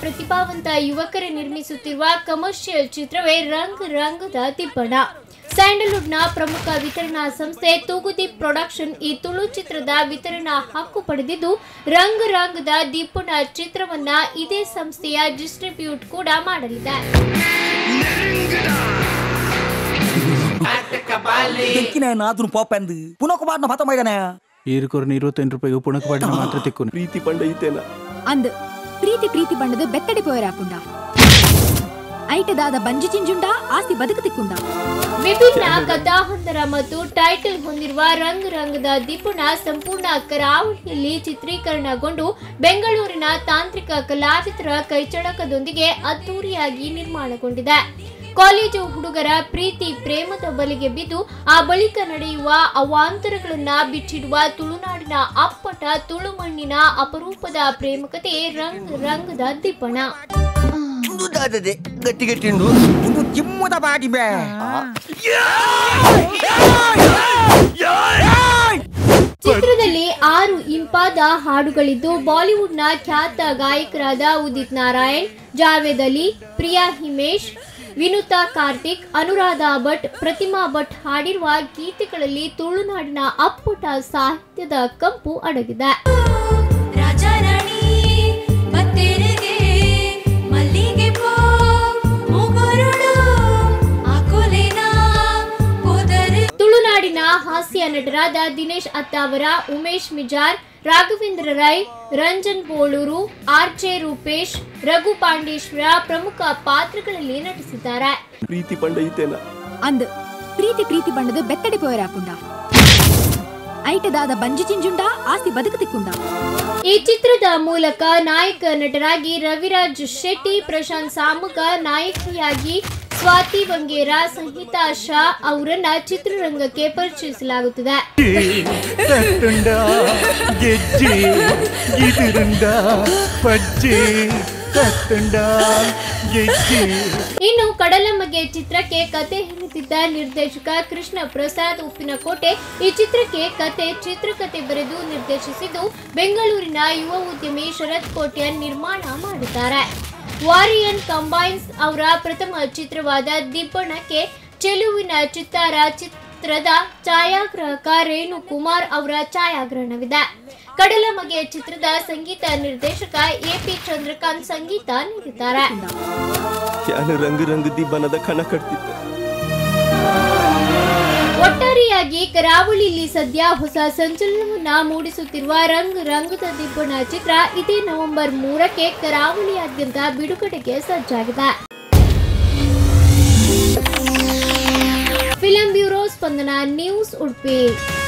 ಪ್ರತಿಭಾವಂತ ಯುವಕರೇ ನಿರ್ಮಿಸುತ್ತಿರುವ ಕಮರ್ಷಿಯಲ್ ಚಿತ್ರವೇ ರಂಗ್ ರಂಗದ ದಿಬ್ಬಣ ಸ್ಯಾಂಡಲ್ವುಡ್ನ ಪ್ರಮುಖ ವಿತರಣಾ ಸಂಸ್ಥೆ ತೂಗುದೀಪ್ ಪ್ರೊಡಕ್ಷನ್ ಈ ತುಳು ಚಿತ್ರದ ವಿತರಣಾ ಹಕ್ಕು ಪಡೆದಿದ್ದು ರಂಗ್ ರಂಗದ ದಿಬ್ಬಣ ಚಿತ್ರವನ್ನ ಇದೇ ಸಂಸ್ಥೆಯ ಡಿಸ್ಟ್ರಿಬ್ಯೂಟ್ ಕೂಡ ಮಾಡಲಿದೆ దొక్కినా నాదును పోపింది పునొక పాటన పత మైదనే ಈರ್ಕೊರ್ನ ಇರುವತ್ತೆಂಟು ರೂಪಾಯಿಗೆ ಪುಣಕ ಪಾಡಿನ ಮಾತ್ರ ತೆಕ್ಕು ಪ್ರೀತಿ ಪಂಡ ಐತೇನ ಅಂದ್ ಪ್ರೀತಿ ಪ್ರೀತಿ ಬಣ್ಣದ ಬೆತ್ತಡಿ ಪೋಯರಾಪುಂಡ ಐಟದಾದ ಬಂಜಿ ಚಿಂಜುಂಡ ಆಸ್ತಿ ಬದುಕು ತಿಕ್ಕುಂಡ ವಿಭಿನ್ನ ಕಥಾಹಂದರ ಮತ್ತು ಟೈಟಲ್ ಹೊಂದಿರುವ ರಂಗ್ ರಂಗದ ದಿಬ್ಬಣ ಸಂಪೂರ್ಣ ಕರಾವಳಿಯಲ್ಲಿ ಚಿತ್ರೀಕರಣಗೊಂಡು ಬೆಂಗಳೂರಿನ ತಾಂತ್ರಿಕ ಕಲಾವಿದರ ಕೈಚಳಕದೊಂದಿಗೆ ಅದ್ದೂರಿಯಾಗಿ ನಿರ್ಮಾಣಗೊಂಡಿದೆ ಕಾಲೇಜು ಹುಡುಗರ ಪ್ರೀತಿ ಪ್ರೇಮದ ಬಲಿಗೆ ಬಿದ್ದು ಆ ಬಳಿಕ ನಡೆಯುವ ಅವಾಂತರಗಳನ್ನ ಬಿಚ್ಚಿಡುವ ತುಳುನಾಡಿನ ಅಪ್ಪಟ ತುಳುಮಣ್ಣಿನ ಅಪರೂಪದ ಪ್ರೇಮಕತೆ ರಂಗ್ ರಂಗದ ದಿಬ್ಬಣ ఇందు దాదదే గట్టి గట్టిండు ఇందు జిమ్ముద పాటి బే ಚಿತ್ರದಲ್ಲಿ ಆರು ಇಂಪಾದ ಹಾಡುಗಳಿದ್ದು ಬಾಲಿವುಡ್ನ ಖ್ಯಾತ ಗಾಯಕರಾದ ಉದಿತ್ ನಾರಾಯಣ್ ಜಾವೇದ್ ಅಲಿ ಪ್ರಿಯಾ ಹಿಮೇಶ್ ವಿನುತಾ ಕಾರ್ತಿಕ್ ಅನುರಾಧ ಭಟ್ ಪ್ರತಿಮಾ ಭಟ್ ಹಾಡಿರುವ ಗೀತೆಗಳಲ್ಲಿ ತುಳುನಾಡಿನ ಅಪ್ಪುಟ ಸಾಹಿತ್ಯದ ಕಂಪು ಅಡಗಿದೆ ರಾಜ ರಾಣಿ ಬತ್ತೆರೆಗೆ ಮಲ್ಲಿಗೆ ಪೂ ಮುಗುರುಳು ಆಕೋಲೆನ ಹೋದರೆ ತುಳುನಾಡಿನ ಹಾಸ್ಯ ನಟರಾದ ದಿನೇಶ್ ಅತ್ತಾವರ ಉಮೇಶ್ ಮಿಜಾರ್ ರಾಘವೇಂದ್ರ ರೈ ರಂಜನ್ ಬೋಳೂರು ಆರ್ ಜೆ ರೂಪೇಶ್ ರಘು ಪಾಂಡೇಶ್ವರ ಪ್ರಮುಖ ಪಾತ್ರಗಳಲ್ಲಿ ನಟಿಸಿದ್ದಾರೆ ಪ್ರೀತಿ ಪಂಡ ಐತೇನ ಅಂದ್ ಪ್ರೀತಿ ಪ್ರೀತಿ ಬಣ್ಣದ ಬೆತ್ತಡಿ ಪೋಯರಾಪುಂಡ ಐಟದಾದ ಬಂಜಿ ಚಿಂಜುಂಡ ಆಸ್ತಿ ಬದುಕು ತಿಕ್ಕುಂಡ ಈ ಚಿತ್ರದ ಮೂಲಕ ನಾಯಕ ನಟರಾಗಿ ರವಿರಾಜ್ ಶೆಟ್ಟಿ ಪ್ರಶಾಂತ್ ಸಾಮುಗ ನಾಯಕಿಯಾಗಿ ಸ್ವಾತಿ ಬಂಗೇರ ಸಂಹಿತಾ ಶಾ ಅವರನ್ನ ಚಿತ್ರರಂಗಕ್ಕೆ ಪರಿಚಯಿಸಲಾಗುತ್ತಿದೆ ಕಟ್ಟುಂಡ ಗೆಜ್ಜೆ ಗಿದುರುಂಡ ಪಜ್ಜೆ ಕಟ್ಟುಂಡ ಗೆಜ್ಜೆ ಇನ್ನು ಕಡಲಮಗೆ ಚಿತ್ರಕ್ಕೆ ಕತೆ ಹೇಳುತ್ತಿದ್ದ ನಿರ್ದೇಶಕ ಕೃಷ್ಣ ಪ್ರಸಾದ್ ಉಪ್ಪಿನಕೋಟೆ ಈ ಚಿತ್ರಕ್ಕೆ ಕತೆ ಚಿತ್ರಕಥೆ ಬರೆದು ನಿರ್ದೇಶಿಸಿದ್ದು ಬೆಂಗಳೂರಿನ ಯುವ ಉದ್ಯಮಿ ಶರತ್ ಕೋಟ್ಯನ್ ನಿರ್ಮಾಣ ಮಾಡಿದ್ದಾರೆ ವಾರಿಯನ್ ಕಂಬೈನ್ಸ್ ಅವರ ಪ್ರಥಮ ಚಿತ್ರವಾದ ದಿಬ್ಬಣಕ್ಕೆ ಚೆಲುವಿನ ಚಿತ್ತಾರ ಚಿತ್ರದ ಛಾಯಾಗ್ರಾಹಕ ರೇಣು ಕುಮಾರ್ ಅವರ ಛಾಯಾಗ್ರಹಣವಿದೆ ಕಡಲಮಗೆ ಚಿತ್ರದ ಸಂಗೀತ ನಿರ್ದೇಶಕ ಎ ಪಿ ಚಂದ್ರಕಾಂತ್ ಸಂಗೀತ ನೀಡಿದ್ದಾರೆ ಯಾನು ರಂಗ್ ರಂಗ್ ದಿ ಬನದ ಕಣ ಕಟ್ತಿದ್ದ ಒಟ್ಟಾರೆಯಾಗಿ ಕರಾವಳಿಯಲ್ಲಿ ಸದ್ಯ ಹೊಸ ಸಂಚಲನವನ್ನ ಮೂಡಿಸುತ್ತಿರುವ ರಂಗ್ ರಂಗದ ದಿಬ್ಬಣ ಚಿತ್ರ ಇದೇ ನವೆಂಬರ್ ಮೂರಕ್ಕೆ ಕರಾವಳಿಯಾದ್ಯಂತ ಬಿಡುಗಡೆಗೆ ಸಜ್ಜಾಗಿದೆ film bureau Spandana news Udupi